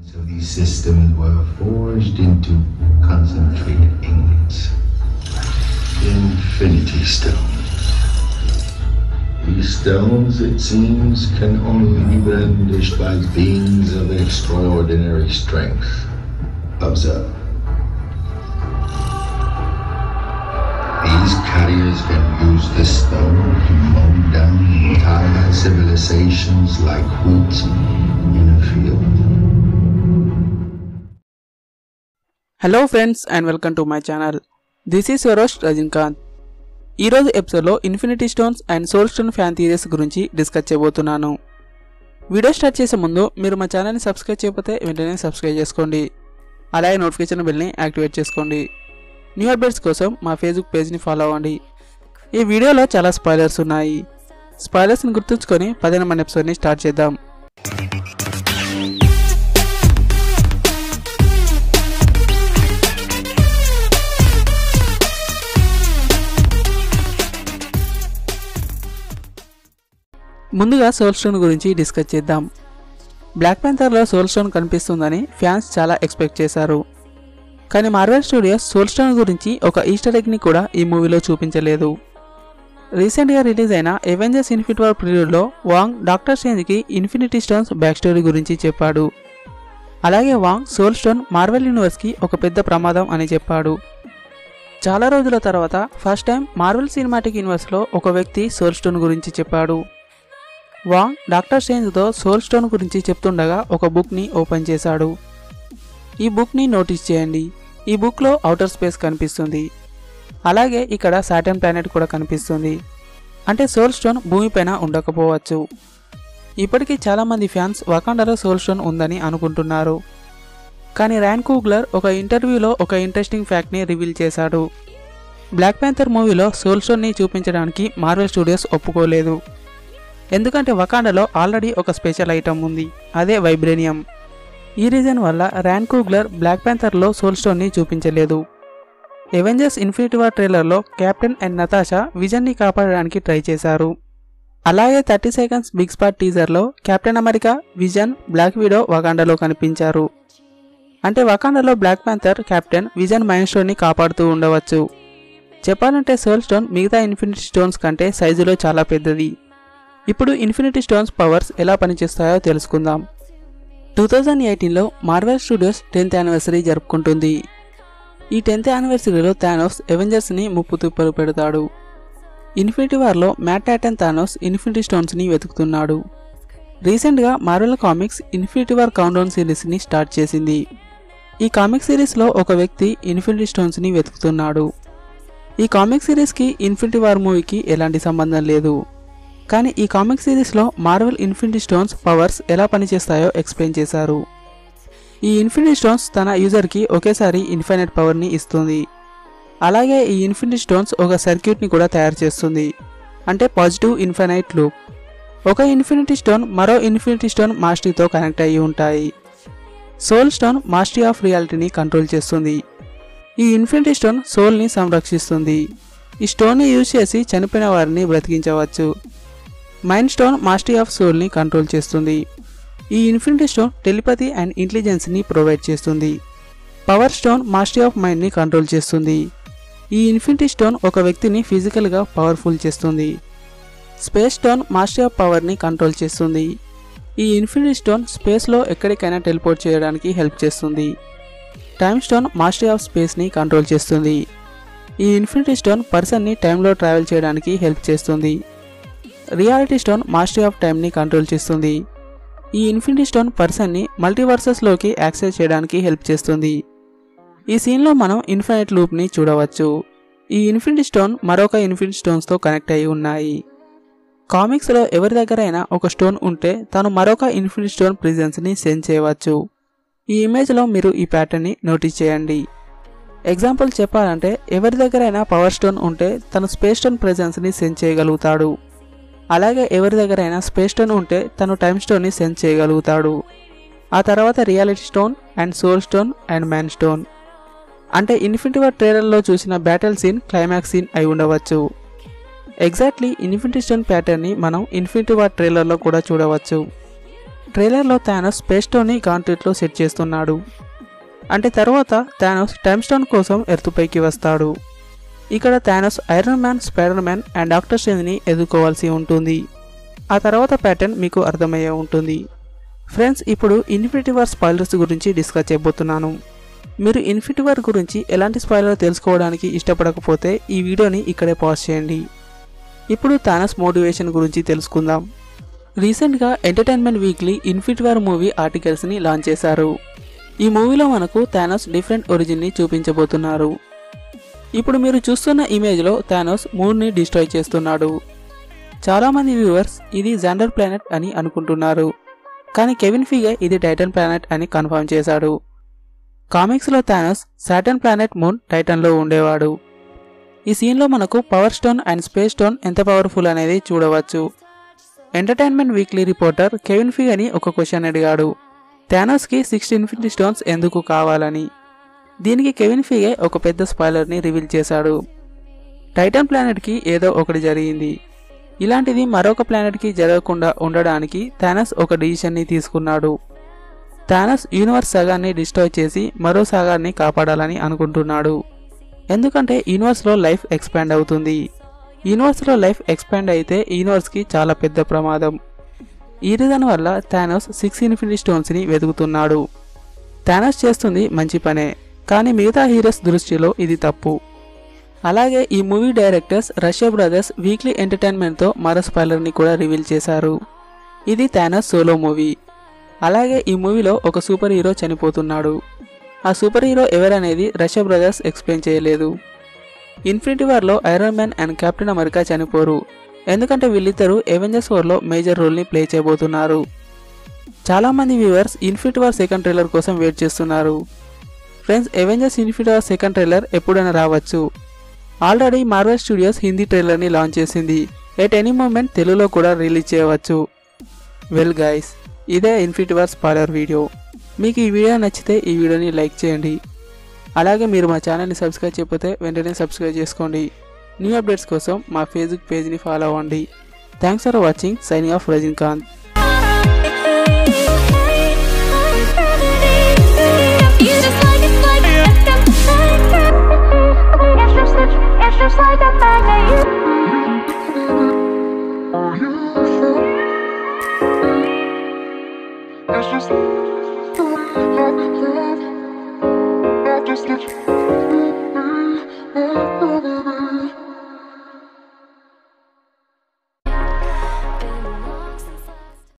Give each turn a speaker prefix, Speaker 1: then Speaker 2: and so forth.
Speaker 1: So these systems were forged into concentrated ingots. Infinity stones. These stones, it seems, can only be brandished by beings of extraordinary strength. Observe. These carriers can use this stone to mow down entire civilizations like wheat in a field.
Speaker 2: Hello friends and welcome to my channel this is your host Rajinikanth ఈరోజు ఎపిసోడ్లో infinity stones and soul stone fan theories గురించి discuss చేయబోతున్నాను video start చేసే ముందు మీరు మా ఛానల్ని subscribe చేయకపోతే వెంటనే సబ్స్క్రైబ్ చేసుకోండి అలాగే నోటిఫికేషన్ బిల్ని యాక్టివేట్ చేసుకోండి న్యూ అప్డేట్స్ కోసం మా ఫేస్బుక్ పేజ్ని ఫాలో అవ్వండి ఈ వీడియోలో చాలా స్పాయిలర్స్ ఉన్నాయి స్పాయిలర్స్ని గుర్తుంచుకొని పదిహేను మన ఎపిసోడ్ని స్టార్ట్ చేద్దాం ముందుగా సోల్ స్టోన్ గురించి డిస్కస్ చేద్దాం బ్లాక్ ప్యాంథర్లో సోల్ స్టోన్ కనిపిస్తుందని ఫ్యాన్స్ చాలా ఎక్స్పెక్ట్ చేశారు కానీ మార్వెల్ స్టూడియోస్ సోల్ స్టోన్ గురించి ఒక ఈస్టర్ ఎగ్ని కూడా ఈ మూవీలో చూపించలేదు రీసెంట్గా రిలీజ్ అయిన ఎవెంజర్స్ ఇన్ఫినిటీ వార్ పీరియడ్లో వాంగ్ డాక్టర్ స్ట్రేంజ్కి ఇన్ఫినిటీ స్టోన్స్ బ్యాక్ స్టోరీ గురించి చెప్పాడు అలాగే వాంగ్ సోల్ స్టోన్ మార్వెల్ యూనివర్స్కి ఒక పెద్ద ప్రమాదం అని చెప్పాడు చాలా రోజుల తర్వాత ఫస్ట్ టైం మార్వెల్ సినిమాటిక్ యూనివర్స్లో ఒక వ్యక్తి సోల్ స్టోన్ గురించి చెప్పాడు వాంగ్ డాక్టర్ స్ట్రేంజ్తో సోల్ స్టోన్ గురించి చెప్తుండగా ఒక బుక్ని ఓపెన్ చేశాడు ఈ బుక్ని నోటీస్ చేయండి ఈ బుక్లో అవుటర్ స్పేస్ కనిపిస్తుంది అలాగే ఇక్కడ సాటర్న్ ప్లానెట్ కూడా కనిపిస్తుంది అంటే సోల్ స్టోన్ భూమిపైన ఉండకపోవచ్చు ఇప్పటికీ చాలామంది ఫ్యాన్స్ వకాండాలో సోల్ స్టోన్ ఉందని అనుకుంటున్నారు కానీ ర్యాన్ కూగ్లర్ ఒక ఇంటర్వ్యూలో ఒక ఇంట్రెస్టింగ్ ఫ్యాక్ట్ని రివీల్ చేశాడు బ్లాక్ ప్యాంథర్ మూవీలో సోల్ స్టోన్ని చూపించడానికి మార్వెల్ స్టూడియోస్ ఒప్పుకోలేదు ఎందుకంటే వకాండాలో ఆల్రెడీ ఒక స్పెషల్ ఐటమ్ ఉంది అదే వైబ్రేనియం ఈ రీజన్ వల్ల ర్యాన్ కూగ్లర్ బ్లాక్ ప్యాంథర్లో సోల్ స్టోన్ని చూపించలేదు ఎవెంజర్స్ ఇన్ఫినిటీ వార్ ట్రైలర్లో కెప్టెన్ అండ్ నతాషా విజన్ని కాపాడడానికి ట్రై చేశారు అలాగే థర్టీ సెకండ్స్ బిగ్ స్పాట్ టీజర్లో Captain America Vision Black Widow వకాండాలో కనిపించారు అంటే వకాండాలో Black Panther Captain Vision mind స్టోన్ని కాపాడుతూ ఉండవచ్చు చెప్పాలంటే సోల్ స్టోన్ మిగతా ఇన్ఫినిటీ స్టోన్స్ కంటే సైజులో చాలా పెద్దది ఇప్పుడు ఇన్ఫినిటీ స్టోన్స్ పవర్స్ ఎలా పనిచేస్తాయో తెలుసుకుందాం టూ థౌజండ్ ఎయిటీన్లో మార్వెల్ స్టూడియోస్ టెన్త్ యానివర్సరీ జరుపుకుంటుంది ఈ టెన్త్ యానివర్సరీలో థానోస్ ఎవెంజర్స్ని ముప్పు తుప్పలు పెడతాడు ఇన్ఫినిటీ వార్లో మ్యాట్ టాటన్ థానోస్ ఇన్ఫినిటీ స్టోన్స్ని వెతుకుతున్నాడు రీసెంట్గా Marvel Comics Infinity War countdown సిరీస్ని స్టార్ట్ చేసింది ఈ కామిక్ సిరీస్లో ఒక వ్యక్తి ఇన్ఫినిటీ స్టోన్స్ని వెతుకుతున్నాడు ఈ కామిక్ సిరీస్కి ఇన్ఫినిటీ వార్ మూవీకి ఎలాంటి సంబంధం లేదు కానీ ఈ కామిక్ సిరీస్లో మార్వెల్ ఇన్ఫినిటీ స్టోన్స్ పవర్స్ ఎలా పనిచేస్తాయో ఎక్స్ప్లెయిన్ చేశారు ఈ ఇన్ఫినిటీ స్టోన్స్ తన యూజర్కి ఒకేసారి ఇన్ఫైనైట్ పవర్ని ఇస్తుంది అలాగే ఈ ఇన్ఫినిటీ స్టోన్స్ ఒక సర్క్యూట్ని కూడా తయారు చేస్తుంది అంటే పాజిటివ్ ఇన్ఫైనైట్ లూప్ ఒక ఇన్ఫినిటీ స్టోన్ మరో ఇన్ఫినిటీ స్టోన్ మాస్టరీతో కనెక్ట్ అయ్యి ఉంటాయి సోల్ స్టోన్ మాస్టరీ ఆఫ్ రియాలిటీని కంట్రోల్ చేస్తుంది ఈ ఇన్ఫినిటీ స్టోన్ సోల్ని సంరక్షిస్తుంది ఈ స్టోన్ని యూజ్ చేసి చనిపోయిన వారిని బ్రతికించవచ్చు మైండ్ స్టోన్ మాస్టరీ ఆఫ్ సోల్ని కంట్రోల్ చేస్తుంది ఈ ఇన్ఫినిటీ స్టోన్ టెలిపతి అండ్ ఇంటెలిజెన్స్ని ప్రొవైడ్ చేస్తుంది పవర్ స్టోన్ మాస్టరీ ఆఫ్ మైండ్ని కంట్రోల్ చేస్తుంది ఈ ఇన్ఫినిటీ స్టోన్ ఒక వ్యక్తిని ఫిజికల్గా పవర్ఫుల్ చేస్తుంది స్పేస్ స్టోన్ మాస్టరీ ఆఫ్ పవర్ని కంట్రోల్ చేస్తుంది ఈ ఇన్ఫినిటీ స్టోన్ స్పేస్లో ఎక్కడికైనా టెలిపోర్ట్ చేయడానికి హెల్ప్ చేస్తుంది టైమ్ స్టోన్ మాస్టరీ ఆఫ్ స్పేస్ని కంట్రోల్ చేస్తుంది ఈ ఇన్ఫినిటీ స్టోన్ పర్సన్ని టైంలో ట్రావెల్ చేయడానికి హెల్ప్ చేస్తుంది రియాలిటీ స్టోన్ మాస్టరీ ఆఫ్ టైంని కంట్రోల్ చేస్తుంది ఈ ఇన్ఫినిటీ స్టోన్ పర్సన్ని మల్టీవర్సెస్లోకి యాక్సెస్ చేయడానికి హెల్ప్ చేస్తుంది ఈ సీన్లో మనం ఇన్ఫినిట్ లూప్ని చూడవచ్చు ఈ ఇన్ఫినిటీ స్టోన్ మరొక ఇన్ఫినిటీ స్టోన్స్తో కనెక్ట్ అయి ఉన్నాయి కామిక్స్లో ఎవరి దగ్గరైనా ఒక స్టోన్ ఉంటే తను మరొక ఇన్ఫినిటీ స్టోన్ ప్రిజెన్స్ని సెండ్ చేయవచ్చు ఈ ఇమేజ్లో మీరు ఈ ప్యాటర్న్ని నోటీస్ చేయండి ఎగ్జాంపుల్ చెప్పాలంటే ఎవరి దగ్గరైనా పవర్ స్టోన్ ఉంటే తను స్పేస్ స్టోన్ ప్రెజెన్స్ని సెండ్ చేయగలుగుతాడు అలాగే ఎవరి దగ్గరైనా స్పేస్ స్టోన్ ఉంటే తను టైమ్ స్టోన్ని సెండ్ చేయగలుగుతాడు ఆ తర్వాత reality stone and soul stone and man stone అంటే ఇన్ఫినిటీ వార్ ట్రైలర్లో చూసిన బ్యాటిల్ సీన్ క్లైమాక్స్ సీన్ అయి ఉండవచ్చు ఎగ్జాక్ట్లీ ఇన్ఫినిటీ స్టోన్ ప్యాటర్న్ని మనం ఇన్ఫినిటీ వార్ ట్రైలర్లో కూడా చూడవచ్చు ట్రైలర్లో థానోస్ స్పేస్ స్టోన్ని గాంట్లెట్లో సెట్ చేస్తున్నాడు అంటే తర్వాత థానోస్ టైమ్ స్టోన్ కోసం ఎర్తుపైకి వస్తాడు ఇక్కడ Thanos Iron Man Spider Man and Doctor స్ట్రేంజ్ని ఎదుర్కోవాల్సి ఉంటుంది ఆ తర్వాత ప్యాటర్న్ మీకు అర్థమయ్యే ఉంటుంది ఫ్రెండ్స్ ఇప్పుడు ఇన్ఫినిటీ వార్ స్పాయిలర్స్ గురించి డిస్కస్ చేయబోతున్నాను మీరు ఇన్ఫినిటీ వార్ గురించి ఎలాంటి స్పాయిలర్ తెలుసుకోవడానికి ఇష్టపడకపోతే ఈ వీడియోని ఇక్కడే పాజ్ చేయండి ఇప్పుడు థానస్ మోటివేషన్ గురించి తెలుసుకుందాం రీసెంట్గా Entertainment Weekly Infinity War movie ఆర్టికల్స్ని లాంచ్ చేశారు ఈ మూవీలో మనకు థానోస్ డిఫరెంట్ ఒరిజిన్ని చూపించబోతున్నారు ఇప్పుడు మీరు చూస్తున్న ఇమేజ్లో థానోస్ మూడ్ని డిస్ట్రాయ్ చేస్తున్నాడు చాలామంది వ్యూవర్స్ ఇది జాండర్ ప్లానెట్ అని అనుకుంటున్నారు కానీ కెవిన్ ఫిగే ఇది టైటన్ ప్లానెట్ అని కన్ఫర్మ్ చేశాడు కామిక్స్లో థానోస్ సాటర్న్ ప్లానెట్ మూన్ టైటన్లో ఉండేవాడు ఈ సీన్లో మనకు power stone and space stone ఎంత పవర్ఫుల్ అనేది చూడవచ్చు ఎంటర్టైన్మెంట్ వీక్లీ రిపోర్టర్ కెవిన్ ఫిగని ఒక క్వశ్చన్ అడిగాడు థానోస్కి సిక్స్ ఇన్ఫినిటీ స్టోన్స్ ఎందుకు కావాలని దీనికి కెవిన్ ఫిగే ఒక పెద్ద స్పాయిలర్ని రివీల్ చేశాడు టైటన్ ప్లానెట్కి ఏదో ఒకటి జరిగింది ఇలాంటిది మరొక ప్లానెట్కి జరగకుండా ఉండడానికి థానస్ ఒక డిసిషన్ని తీసుకున్నాడు థానస్ యూనివర్స్ సగాన్ని డిస్ట్రాయ్ చేసి మరో సగాన్ని కాపాడాలని అనుకుంటున్నాడు ఎందుకంటే యూనివర్స్లో లైఫ్ ఎక్స్పాండ్ అవుతుంది యూనివర్స్లో లైఫ్ ఎక్స్పాండ్ అయితే యూనివర్స్కి చాలా పెద్ద ప్రమాదం ఈ రీజన్ వల్ల థానోస్ సిక్స్ ఇన్ఫినిటీ స్టోన్స్ని వెతుకుతున్నాడు థానోస్ చేస్తుంది మంచి పనే కానీ మిగతా హీరోస్ దృష్టిలో ఇది తప్పు అలాగే ఈ movie directors Russo brothers weekly ఎంటర్టైన్మెంట్తో మరో స్పాయిలర్ని కూడా రివీల్ చేశారు ఇది థానోస్ సోలో మూవీ అలాగే ఈ మూవీలో ఒక సూపర్ హీరో చనిపోతున్నాడు ఆ సూపర్ హీరో ఎవరనేది రష్యా బ్రదర్స్ ఎక్స్ప్లెయిన్ చేయలేదు ఇన్ఫినిటీ వార్లో Iron Man and Captain America చనిపోరు ఎందుకంటే వీళ్ళిద్దరూ ఎవెంజర్స్ వార్లో మేజర్ రోల్ని ప్లే చేయబోతున్నారు చాలామంది viewers Infinity War second trailer కోసం వెయిట్ చేస్తున్నారు friends Avengers Infinity War second trailer ఎప్పుడైనా రావచ్చు ఆల్రెడీ మార్వెల్ స్టూడియోస్ హిందీ ట్రైలర్ని లాంచ్ చేసింది ఎట్ ఎనీ మూమెంట్ తెలుగులో కూడా రిలీజ్ చేయవచ్చు వెల్ గైస్ ఇదే ఇన్ఫినిటీ వార్ స్పాయిలర్ వీడియో మీకు ఈ వీడియో నచ్చితే ఈ వీడియోని లైక్ చేయండి అలాగే మీరు మా ఛానల్ని సబ్స్క్రైబ్ చేయకపోతే వెంటనే సబ్స్క్రైబ్ చేసుకోండి న్యూ అప్డేట్స్ కోసం మా ఫేస్బుక్ పేజ్ని ఫాలో అవ్వండి thanks for watching signing off Rajinikanth
Speaker 3: You just like it's like it's just it's just like a magnet.
Speaker 4: It's just, it's just